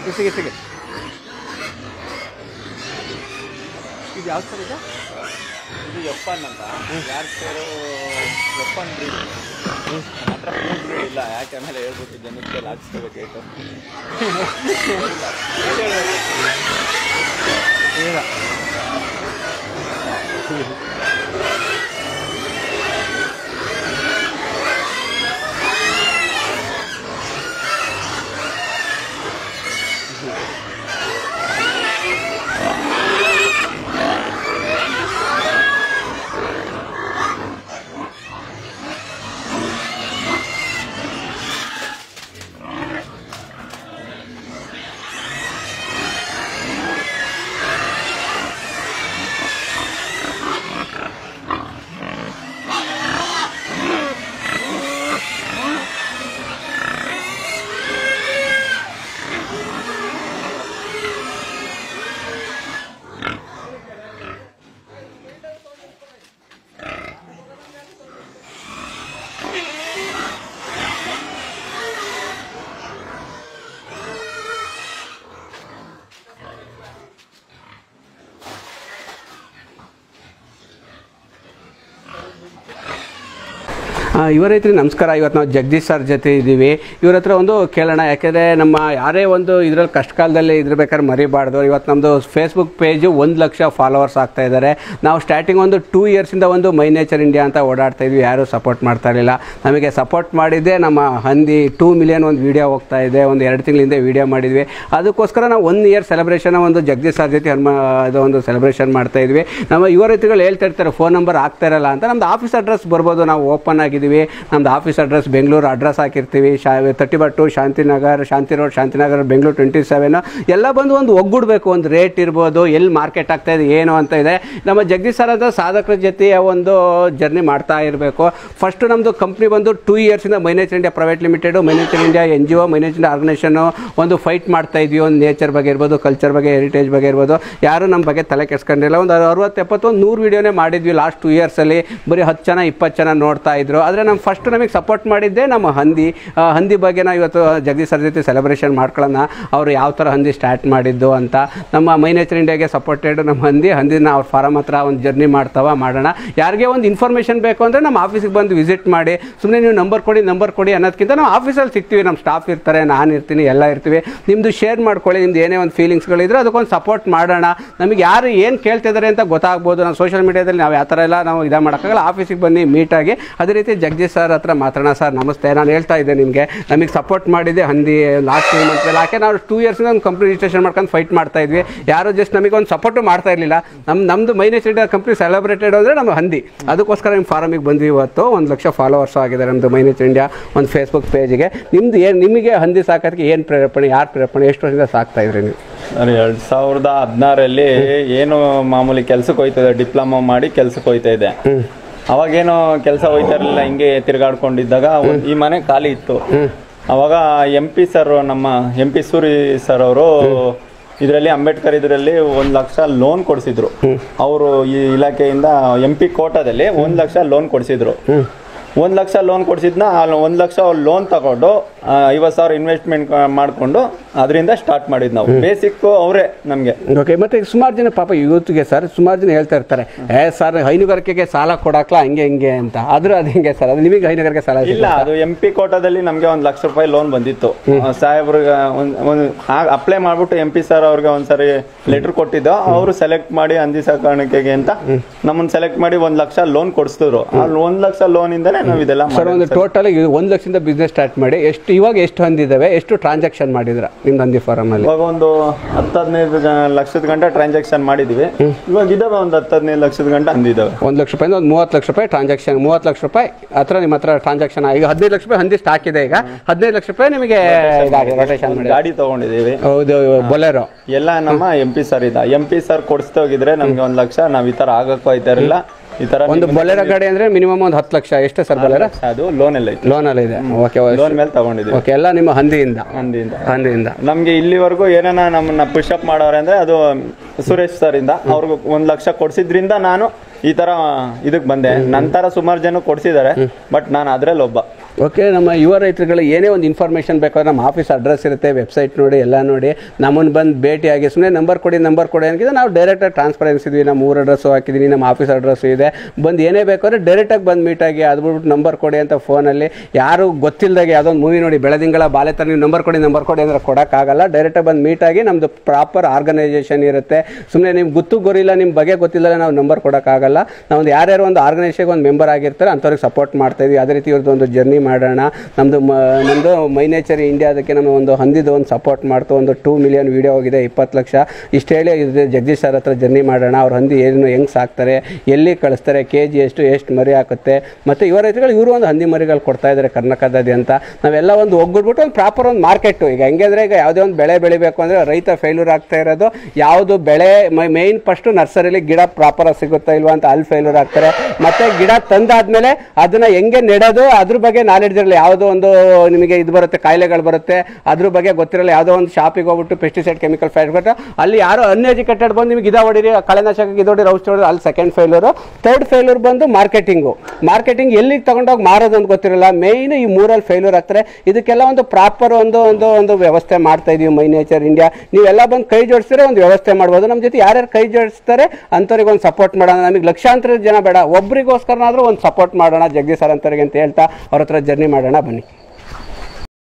ಇಸಿಗೆ ಇಸಿಗೆ ಇದು ಯಾವ ಸರ್ ಇದೆ ಇದು ಎಪ್ಪನ್ ಅಂತ ಯಾರ ಸೇರು ಎಪ್ಪನ್ ಬ್ರೀಡ್ ನನ್ನ ಹತ್ರ ಫುಲ್ ಬ್ರೀಡ್ ಇಲ್ಲ ಯಾಕೆ ಆಮೇಲೆ ಹೇಳ್ಬಿಟ್ಟು ಜನಕ್ಕೆ ಹಾಕ್ಸ್ಕೋಬೇಕಾಯ್ತು ಇಲ್ಲ ಇವರ ರೈತರಿ ನಮಸ್ಕಾರ ಇವತ್ತು ನಾವು ಜಗದೀಶ್ ಸರ್ ಜೊತೆ ಇದ್ದೀವಿ ಇವ್ರ ಹತ್ರ ಒಂದು ಕೇಳೋಣ ಯಾಕೆಂದರೆ ನಮ್ಮ ಯಾರೇ ಒಂದು ಇದರಲ್ಲಿ ಕಷ್ಟ ಕಾಲದಲ್ಲಿ ಇದ್ರಬೇಕಾದ್ರೆ ಮರಿಬಾರ್ದು ಇವತ್ತು ನಮ್ಮದು ಫೇಸ್ಬುಕ್ ಪೇಜು ಒಂದು ಲಕ್ಷ ಫಾಲೋವರ್ಸ್ ಆಗ್ತಾ ಇದ್ದಾರೆ ನಾವು ಸ್ಟಾರ್ಟಿಂಗ್ ಒಂದು ಟೂ ಇಯರ್ಸಿಂದ ಒಂದು ಮೈ ನೇಚರ್ ಇಂಡಿಯಾ ಅಂತ ಓಡಾಡ್ತಾ ಇದ್ವಿ ಯಾರೂ ಸಪೋರ್ಟ್ ಮಾಡ್ತಾ ಇರಲಿಲ್ಲ ನಮಗೆ ಸಪೋರ್ಟ್ ಮಾಡಿದ್ದೆ ನಮ್ಮ ಹಂದಿ ಟೂ ಮಿಲಿಯನ್ ಒಂದು ವೀಡಿಯೋ ಹೋಗ್ತಾ ಇದೆ ಒಂದು ಎರಡು ತಿಂಗಳಿಂದ ವೀಡಿಯೋ ಮಾಡಿದ್ವಿ ಅದಕ್ಕೋಸ್ಕರ ನಾವು ಒನ್ ಇಯರ್ ಸೆಲೆಬ್ರೇಷನ್ ಒಂದು ಜಗದೀಶ್ ಸರ್ ಜೊತೆ ಹನುಮ ಇದು ಒಂದು ಸೆಲೆಬ್ರೇಷನ್ ಮಾಡ್ತಾ ಇದ್ವಿ ನಮ್ಮ ಯುವ ರೈತರುಗಳು ಹೇಳ್ತಾ ಇರ್ತಾರೆ ಫೋನ್ ನಂಬರ್ ಆಗ್ತಾ ಇರಲ್ಲ ಅಂತ ನಮ್ದು ಆಫೀಸ್ ಅಡ್ರೆಸ್ ಬರ್ಬೋದು ನಾವು ಓಪನ್ ಆಗಿದ್ದೀವಿ ನಮ್ದು ಆಫೀಸ್ ಅಡ್ರೆಸ್ ಬೆಂಗಳೂರು ಅಡ್ರೆಸ್ ಹಾಕಿರ್ತೀವಿ ಶಾ thirty by two Shantinagar Shanti road Shantinagar Bengaluru twenty seven ಎಲ್ಲ ಬಂದು ಒಂದು ಒಗ್ಗೂಡ್ಬೇಕು ಒಂದು ರೇಟ್ ಇರ್ಬೋದು ಎಲ್ಲಿ ಮಾರ್ಕೆಟ್ ಆಗ್ತಾ ಇದೆ ಏನು ಅಂತ ಇದೆ ನಮ್ಮ ಜಗದೀಶ್ ಸರ್ ಅಂತ ಸಾಧಕರ ಜೊತೆ ಒಂದು ಜರ್ನಿ ಮಾಡ್ತಾ ಇರಬೇಕು ಫಸ್ಟ್ ನಮ್ಮದು ಕಂಪ್ನಿ ಬಂದು ಟೂ ಇಯರ್ಸಿಂದ miniature India private limited miniature India N G O miniature India organisation ಒಂದು ಫೈಟ್ ಮಾಡ್ತಾ ಇದ್ವಿ ಒಂದು ನೇಚರ್ ಬಗ್ಗೆ ಇರ್ಬೋದು ಕಲ್ಚರ್ ಬಗ್ಗೆ ಹೆರಿಟೇಜ್ ಬಗ್ಗೆ ಇರ್ಬೋದು ಯಾರು ನಮ್ಮ ಬಗ್ಗೆ ತಲೆ ಕೆಡ್ಸ್ಕೊಂಡಿಲ್ಲ ಒಂದು ಅರವತ್ತು ಎಪ್ಪತ್ತು ಒಂದು ನೂರು ವೀಡಿಯೋನೇ ಮಾಡಿದ್ವಿ ಲಾಸ್ಟ್ ಟೂ ಇಯರ್ಸಲ್ಲಿ ಬರೀ ಹತ್ತು ಜನ ಇಪ್ಪತ್ತು ಜನ ನೋಡ್ತಾ ಇದ್ರು ಆದರೆ ನಮ್ಮ ಫಸ್ಟ್ ನಮಗೆ ಸಪೋರ್ಟ್ ಮಾಡಿದ್ದೆ ನಮ್ಮ ಹಂದಿ ಆ, ಹಂದಿ ಬಗ್ಗೆ ನಾವು ಇವತ್ತು ಜಗದೀಶ್ ಸರ್ ಜೊತೆ ಸೆಲೆಬ್ರೇಷನ್ ಮಾಡ್ಕೊಳ್ಳೋಣ ಅವರು ಯಾವ ಥರ ಹಂದಿ ಸ್ಟಾರ್ಟ್ ಮಾಡಿದ್ದು ಅಂತ ನಮ್ಮ ಮೈ ನೇಚರ್ ಇಂಡಿಯಾಗೆ ಸಪೋರ್ಟೆಡ್ ನಮ್ಮ ಹಂದಿ ಹಂದಿನ ಅವ್ರ ಫಾರಮ್ ಹತ್ರ ಒಂದು ಜರ್ನಿ ಮಾಡ್ತಾವ ಮಾಡೋಣ ಯಾರಿಗೆ ಒಂದು ಇನ್ಫಾರ್ಮೇಷನ್ ಬೇಕು ಅಂದರೆ ನಮ್ಮ ಆಫೀಸಿಗೆ ಬಂದು ವಿಸಿಟ್ ಮಾಡಿ ಸುಮ್ಮನೆ ನೀವು ನಂಬರ್ ಕೊಡಿ ನಂಬರ್ ಕೊಡಿ ಅನ್ನೋದಕ್ಕಿಂತ ನಾವು ಆಫೀಸಲ್ಲಿ ಸಿಗ್ತೀವಿ ನಮ್ಮ ಸ್ಟಾಫ್ ಇರ್ತಾರೆ ನಾನು ಇರ್ತೀನಿ ಎಲ್ಲ ಇರ್ತೀವಿ ನಿಮ್ಮದು ಶೇರ್ ಮಾಡ್ಕೊಳ್ಳಿ ನಿಮ್ದು ಏನೇ ಒಂದು ಫೀಲಿಂಗ್ಸ್ಗಳಿದ್ರೆ ಅದಕ್ಕೊಂದು ಸಪೋರ್ಟ್ ಮಾಡೋಣ ನಮಗೆ ಯಾರು ಏನು ಕೇಳ್ತಿದ್ದಾರೆ ಅಂತ ಗೊತ್ತಾಗ್ಬೋದು ನಾವು ಸೋಷಿಯಲ್ ಮೀಡಿಯಾದಲ್ಲಿ ನಾವು ಯಾವ ಥರ ಎಲ್ಲ ನಾವು ಇದು ಮಾಡೋಕ್ಕಾಗಲ್ಲ ಆಫೀಸಿಗೆ ಬನ್ನಿ ಮೀಟಾಗಿ ಅದೇ ರೀತಿ ಜಗದೀಶ್ ಸರ್ ಹತ್ರ ಮಾತಾಡೋಣ ಸರ್ ನಮಸ್ತೆ ನಾನು ಹೇಳ್ತಾ ಇದ್ದೆ ನಿಮಗೆ ನಮಗೆ ಸಪೋರ್ಟ್ ಮಾಡಿದ್ದೆ ಹಂದಿ ಲಾಸ್ಟ್ ಟೂ ಮಂತ್ಸಲ್ಲಿ ಯಾಕೆ ನಾವು ಟೂ ಇಯರ್ಸಿಂದ ಒಂದು ಕಂಪ್ನಿ ರಿಜಿಸ್ಟ್ರೇಷನ್ ಮಾಡ್ಕೊಂಡು ಫೈಟ್ ಮಾಡ್ತಾ ಇದ್ವಿ ಯಾರು ಜಸ್ಟ್ ನಮಗೆ ಒಂದು ಸಪೋರ್ಟು ಮಾಡ್ತಾ ಇರಲಿಲ್ಲ ನಮ್ಮ ನಮ್ಮದು ಮೈನೇಜ್ ಇಂಡಿಯಾ ಕಂಪ್ನಿ ಸೆಲೆಬ್ರೇಟೆಡ್ ಅಂದರೆ ನಮ್ಮ ಹಂದಿ ಅದಕ್ಕೋಸ್ಕರ ನಿಮ್ಮ ಫಾರಮಿಗೆ ಬಂದ್ವಿ ಇವತ್ತು ಒಂದು ಲಕ್ಷ ಫಾಲೋವರ್ಸ್ ಆಗಿದೆ ನಮ್ಮದು ಮೈನೇಜ್ ಇಂಡಿಯಾ ಒಂದು ಫೇಸ್ಬುಕ್ ಪೇಜ್ಗೆ ನಿಮ್ದು ಏನು ನಿಮಗೆ ಹಂದಿ ಸಾಕೋದಕ್ಕೆ ಏನು ಪ್ರೇರೇಪಣೆ ಯಾರು ಪ್ರೇರೇಪಣೆ ಎಷ್ಟು ವರ್ಷದಿಂದ ಸಾಕ್ತಾ ಇದ್ರಿ ನೀವು ನಾನು ಎರಡ್ ಸಾವಿರದ ಹದಿನಾರಲ್ಲಿ ಏನು ಮಾಮೂಲಿ ಕೆಲ್ಸಕ್ಕೆ ಹೋಯ್ತದೆ ಡಿಪ್ಲೊಮಾ ಮಾಡಿ ಕೆಲ್ಸಕ್ಕೆ ಹೋಯ್ತಾ ಇದ್ದೆ ಅವಾಗೇನೋ ಕೆಲಸ ಹೋಯ್ತಾ ಇರಲಿಲ್ಲ ಹಿಂಗೆ ತಿರ್ಗಾಡ್ಕೊಂಡಿದ್ದಾಗ ಒಂದ್- ಈ ಮನೆ ಖಾಲಿ ಇತ್ತು ಅವಾಗ ಎಂ ಪಿ ಸರ್ ನಮ್ಮ ಎಂ ಪಿ ಸೂರಿ ಸರ್ ಅವರು ಇದರಲ್ಲಿ ಅಂಬೇಡ್ಕರ್ ಇದರಲ್ಲಿ ಒಂದ್ ಲಕ್ಷ ಲೋನ್ ಕೊಡಿಸಿದ್ರು ಅವರು ಈ ಇಲಾಖೆಯಿಂದ ಎಂ ಪಿ ಕೋಟಾದಲ್ಲಿ ಒಂದ್ ಲಕ್ಷ ಲೋನ್ ಕೊಡಿಸಿದ್ರು ಒಂದ್ ಲಕ್ಷ ಲೋನ್ ಕೊಡಿಸಿದ್ನ ಒಂದ್ ಲಕ್ಷ ಲೋನ್ ತಗೊಂಡು ಐವತ್ತು ಸಾವಿರ ಇನ್ವೆಸ್ಟ್ಮೆಂಟ್ ಮಾಡ್ಕೊಂಡು ಅದರಿಂದ ಸ್ಟಾರ್ಟ್ ಮಾಡಿದ್ ನಾವು ಬೇಸಿಕ್ ಅವರೇ ನಮ್ಗೆ ಓಕೆ ಮತ್ತೆ ಸುಮಾರು ಜನ ಪಾಪ ಯೂತ್ಗೆ ಸರ್ ಸುಮಾರು ಜನ ಹೇಳ್ತಾ ಇರ್ತಾರೆ ಏ ಸರ್ ಹೈನುಗಾರಿಕೆಗೆ ಸಾಲ ಕೊಡಕ್ಲಾ ಹಂಗೆ ಹಿಂಗೆ ಅಂತ ಆದ್ರೂ ಅದು ಹಿಂಗೆ ಸರ್ ಅದು ನಿಮಗೆ ಹೈನುಗಾರಿಕೆ ಸಾಲ ಇಲ್ಲ ಅದು ಎಂ ಪಿ ಕೋಟಾದಲ್ಲಿ ನಮ್ಗೆ ಒಂದ್ ಲಕ್ಷ ರೂಪಾಯಿ ಲೋನ್ ಬಂದಿತ್ತು ಸಾಹೇಬ್ರಿಗೆ ಒಂದ್ ಒಂದು ಅಪ್ಲೈ ಮಾಡ್ಬಿಟ್ಟು ಎಂ ಪಿ ಸರ್ ಅವ್ರಿಗೆ ಒಂದ್ಸರಿ ಲೆಟರ್ ಕೊಟ್ಟಿದ್ದು ಅವರು ಸೆಲೆಕ್ಟ್ ಮಾಡಿ ಹಂದಿ ಸಾಕಾಣಿಕೆಗೆ ಅಂತ ನಮ್ಮನ್ನ ಸೆಲೆಕ್ಟ್ ಮಾಡಿ ಒಂದ್ ಲಕ್ಷ ಲೋನ್ ಕೊಡಿಸಿದ್ರು ಆ ಒಂದ್ ಲಕ್ಷ ಲೋನ್ ಇಂದಾನೆ ನಾವ್ ಇದೆಲ್ಲ ಸರ್ ಒಂದು ಮಾಡಿದ್ದು. ಟೋಟಲ್ ಒಂದು ಲಕ್ಷದಿಂದ ಬಿಸ್ನೆಸ್ ಸ್ಟಾರ್ಟ್ ಮಾಡಿ ಎಷ್ಟು ಇವಾಗ ಎಷ್ಟು ಹೊಂದಿದ್ದಾವೆ ಎಷ್ಟು ಟ್ರಾನ್ಸಾಕ್ಷನ್ ಮಾಡಿದ್ರ ನಿಮ್ದು ಹಂದಿ ಫಾರಮ್ ಅಲ್ಲಿ ಇವಾಗ ಒಂದು ಹತ್ತು ಹದಿನೈದು ಲಕ್ಷದ ಗಂಟೆ ಟ್ರಾನ್ಸಾಕ್ಷನ್ ಮಾಡಿದೀವಿ ಇವಾಗ ಇದಾವೆ ಒಂದು ಹತ್ತು ಹದಿನೈದು ಲಕ್ಷದ ಗಂಟೆ ಅಂದಿದ್ದಾವೆ ಒಂದು ಲಕ್ಷ ರೂಪಾಯಿಂದ ಒಂದು ಮೂವತ್ತು ಲಕ್ಷ ರೂಪಾಯಿ ಟ್ರಾನ್ಸಾಕ್ಷನ್ ಮೂವತ್ತು ಲಕ್ಷ ರೂಪಾಯಿ ಹತ್ರ ನಿಮ್ಮ ಹತ್ರ ಟ್ರಾನ್ಸಾಕ್ಷನ್ ಈಗ ಹದಿನೈದು ಲಕ್ಷ ರೂಪಾಯಿ ಹಂದಿ ಸ್ಟಾಕ್ ಇದೆ ಈಗ ಹದಿನೈದು ಲಕ್ಷ ರೂಪಾಯಿ ನಿಮಗೆ ರೊಟೇಷನ್ ಒಂದ್ ಮಾಡಿ ಗಾಡಿ ತಗೊಂಡಿದೀವಿ ಹೌದು ಬೊಲೆರೋ ಎಲ್ಲ ನಮ್ಮ ಎಂ ಪಿ ಸರ್ ಇದ ಎಂ ಪಿ ಸರ್ ಕೊಡಿಸ್ತೋಗಿದ್ರೆ ನಮ್ಗೆ ಒಂದ್ ಲಕ್ಷ ನಾವ್ ಈ ತರ ಆಗಕ್ಕೂ ಆಯ್ತಾ ಇರಲಿಲ್ಲ ಈ ತರ ಒಂದು ಬೊಲೆರೋ ಗಾಡಿ ಅಂದ್ರೆ ಮಿನಿಮಮ್ ಒಂದು ಹತ್ತು ಲಕ್ಷ ಎಷ್ಟು ಸರ್ ಬೊಲೆರೋ ಅದು ಲೋನ್ ಎಲ್ಲ ಐತಿ ಲೋನಲ್ಲಿ ಇದೆ ಓಕೆ ಲೋನ್ ಮೇಲೆ ತಗೊಂಡಿದ್ವಿ ಓಕೆ ಎಲ್ಲ ನಿಮ್ಮ ಹಂದಿಯಿಂದ ಹಂದಿಯಿಂದ ಹಂದಿಯಿಂದ ನಮ್ಗೆ ಇಲ್ಲಿವರೆಗೂ ಏನಾನ ನಮ್ಮನ್ನ ಪುಷಪ್ ಮಾಡೋರೆ ಅಂದ್ರೆ ಅದು ಸುರೇಶ್ ಸರ್ ಇಂದ ಅವ್ರಿಗೆ ಒಂದ್ ಲಕ್ಷ ಕೊಡ್ಸಿದ್ರಿಂದ ನಾನು ಈ ತರ ಇದಕ್ ಬಂದೆ ನಂತರ ಸುಮಾರು ಜನ ಕೊಡ್ಸಿದ್ದಾರೆ ಬಟ್ ನಾನು ಅದ್ರಲ್ಲಿ ಒಬ್ಬ ಓಕೆ ನಮ್ಮ ಯುವ ರೈತರುಗಳು ಏನೇ ಒಂದು ಇನ್ಫಾರ್ಮೇಷನ್ ಬೇಕಾದ್ರೆ ನಮ್ಮ ಆಫೀಸ್ ಅಡ್ರೆಸ್ ಇರುತ್ತೆ ವೆಬ್ಸೈಟ್ ನೋಡಿ ಎಲ್ಲ ನೋಡಿ ನಮ್ಮನ್ನು ಬಂದು ಭೇಟಿಯಾಗಿ ಸುಮ್ಮನೆ ನಂಬರ್ ಕೊಡಿ ನಂಬರ್ ಕೊಡಿ ಅನ್ಕಿದ್ರೆ ನಾವು ಡೈರೆಕ್ಟಾಗಿ ಟ್ರಾನ್ಸ್ಫರೆನ್ಸ್ ಇದ್ವಿ ನಮ್ಮ ಊರ ಅಡ್ರೆಸ್ಸು ಹಾಕಿದ್ದೀನಿ ನಮ್ಮ ಆಫೀಸ್ ಅಡ್ರೆಸ್ಸು ಇದೆ ಬಂದು ಏನೇ ಬೇಕಾದ್ರೆ ಡೈರೆಕ್ಟಾಗಿ ಬಂದು ಮೀಟಾಗಿ ಅದು ಬಿಟ್ಬಿಟ್ಟು ನಂಬರ್ ಕೊಡಿ ಅಂತ ಫೋನಲ್ಲಿ ಯಾರು ಗೊತ್ತಿಲ್ಲದಾಗೆ ಯಾವುದೊಂದು ಮೂವಿ ನೋಡಿ ಬೆಳದಿಂಗಳ ಬಾಲೆ ಥರ ನೀವು ನಂಬರ್ ಕೊಡಿ ನಂಬರ್ ಕೊಡಿ ಅಂದರೆ ಕೊಡೋಕ್ಕಾಗಲ್ಲ ಡೈರೆಕ್ಟಾಗಿ ಬಂದು ಮೀಟಾಗಿ ನಮ್ಮದು ಪ್ರಾಪರ್ ಆರ್ಗನೈಸೇಷನ್ ಇರುತ್ತೆ ಸುಮ್ಮನೆ ನಿಮ್ಗೆ ಗೊತ್ತು ಗೊರಿಲ್ಲ ನಿಮ್ಮ ಬಗ್ಗೆ ಗೊತ್ತಿಲ್ಲ ನಾವು ನಂಬರ್ ಕೊಡೋಕ್ಕಾಗಲ್ಲ ನಾವೊಂದು ಯಾರ್ಯಾರು ಒಂದು ಆರ್ಗನೈಸೇಷನ್ಗೆ ಒಂದು ಮೆಂಬರ್ ಆಗಿರ್ತಾರೆ ಅಂಥವ್ರಿಗೆ ಸಪೋರ್ಟ್ ಮಾಡ್ತಾ ಇದೀವಿ ಅದೇ ರೀತಿ ಇವ್ರದ್ದು ಒಂದು ಜರ್ನಿ ಮಾಡೋಣ ನಮ್ಮದು ನಮ್ಮದು ಮೈ ನೇಚರ್ ಇಂಡಿಯಾ ಅದಕ್ಕೆ ನಮ್ಮ ಒಂದು ಹೊಂದಿದ್ದು ಒಂದು ಸಪೋರ್ಟ್ ಮಾಡ್ತು ಒಂದು ಟೂ ಮಿಲಿಯನ್ ವೀಡಿಯೋ ಹೋಗಿದೆ ಇಪ್ಪತ್ತು ಲಕ್ಷ ಇಷ್ಟು ಹೇಳಿ ಇದು ಜಗದೀಶ್ ಸರ್ ಹತ್ರ ಜರ್ನಿ ಮಾಡೋಣ ಅವ್ರ ಹಂದಿ ಏನು ಹೆಂಗೆ ಸಾಕ್ತಾರೆ ಎಲ್ಲಿ ಕಳಿಸ್ತಾರೆ ಕೆ ಜಿ ಎಷ್ಟು ಎಷ್ಟು ಮರಿ ಹಾಕುತ್ತೆ ಮತ್ತು ಇವರ ರೈತರುಗಳು ಇವರು ಒಂದು ಹಂದಿ ಮರಿಗಳು ಕೊಡ್ತಾ ಇದ್ದಾರೆ ಕರ್ನಾಟಕದಾದ್ಯಂತ ನಾವೆಲ್ಲ ಒಂದು ಒಗ್ಗಟ್ಬಿಟ್ಟು ಒಂದು ಪ್ರಾಪರ್ ಒಂದು ಮಾರ್ಕೆಟು ಈಗ ಹೆಂಗೆ ಅಂದರೆ ಈಗ ಯಾವುದೇ ಒಂದು ಬೆಳೆ ಬೆಳಿಬೇಕು ಅಂದರೆ ರೈತ ಫೇಲ್ಯೂರ್ ಆಗ್ತಾ ಇರೋದು ಯಾವುದು ಬೆಳೆ ಮೈನ್ ಫಸ್ಟು ನರ್ಸರಿಲಿ ಗಿಡ ಪ್ರಾಪರಾಗಿ ಸಿಗುತ್ತಾ ಇಲ್ವಾ ಅಂತ ಅಲ್ಲಿ ಫೇಲ್ಯೂರ್ ಆಗ್ತಾರೆ ಮತ್ತು ಗಿಡ ತಂದಾದ್ಮೇಲೆ ಅದನ್ನು ಹೆಂಗೆ ನೆಡೋದು ಅದ್ರ ಬಗ್ಗೆ ನಾಲೆಡ್ಜ್ ಇರಲ್ಲ ಯಾವುದೋ ಒಂದು ನಿಮಗೆ ಇದು ಬರುತ್ತೆ ಕಾಯಿಲೆಗಳು ಬರುತ್ತೆ ಅದ್ರ ಬಗ್ಗೆ ಗೊತ್ತಿರಲ್ಲ ಯಾವುದೋ ಒಂದು ಶಾಪಿಗೆ ಹೋಗ್ಬಿಟ್ಟು ಪೆಸ್ಟಿಸೈಡ್ ಕೆಮಿಕಲ್ ಫ್ಯಾಕ್ಟ್ ಅಲ್ಲಿ ಯಾರೋ ಅನ್ಎಜುಕೇಟೆಡ್ ಬಂದು ನಿಮಗೆ ಇದ ಹೊಡಿರಿ ಕಳೆನಾಶಕ ಇದು ಹೊಡಿರಿ ಔಷಧಿ ಹೊಡಿರಿ ಅಲ್ಲಿ ಸೆಕೆಂಡ್ ಫೇಲ್ಯೂರು ಥರ್ಡ್ ಫೇಲ್ಯೂರ್ ಬಂದು ಮಾರ್ಕೆಟಿಂಗು ಮಾರ್ಕೆಟಿಂಗ್ ಎಲ್ಲಿಗೆ ತಗೊಂಡೋಗಿ ಮಾರೋದು ಅಂತ ಗೊತ್ತಿರಲ್ಲ ಮೇಯ್ನ್ ಈ ಮೂರಲ್ಲಿ ಫೇಲ್ಯೂರ್ ಆಗ್ತಾರೆ ಇದಕ್ಕೆಲ್ಲ ಒಂದು ಪ್ರಾಪರ್ ಒಂದು ಒಂದು ಒಂದು ವ್ಯವಸ್ಥೆ ಮಾಡ್ತಾ ಇದೀವಿ ಮೈ ನೇಚರ್ ಇಂಡಿಯಾ ನೀವೆಲ್ಲ ಬಂದು ಕೈ ಜೋಡಿಸಿದ್ರೆ ಒಂದು ವ್ಯವಸ್ಥೆ ಮಾಡ್ಬೋದು ನಮ್ಮ ಜೊತೆ ಯಾರ್ಯಾರು ಕೈ ಜೋಡಿಸ್ತಾರೆ ಅಂಥವ್ರಿಗೆ ಒಂದು ಸಪೋರ್ಟ್ ಮಾಡೋಣ ನಮಗೆ ಲಕ್ಷಾಂತರ ಜನ ಬೇಡ ಒಬ್ರಿಗೋಸ್ಕರನಾದ್ರೂ ಒಂದು ಸಪೋರ್ಟ್ ಮಾಡೋಣ ಜಗದೀಶ್ ಸರ್ ಅಂತವ್ರಿಗೆ ಅಂತ ಹೇಳ್ತಾ ಅವ್ರ ಹತ್ರ ಜರ್ನಿ ಮಾಡೋಣ ಬನ್ನಿ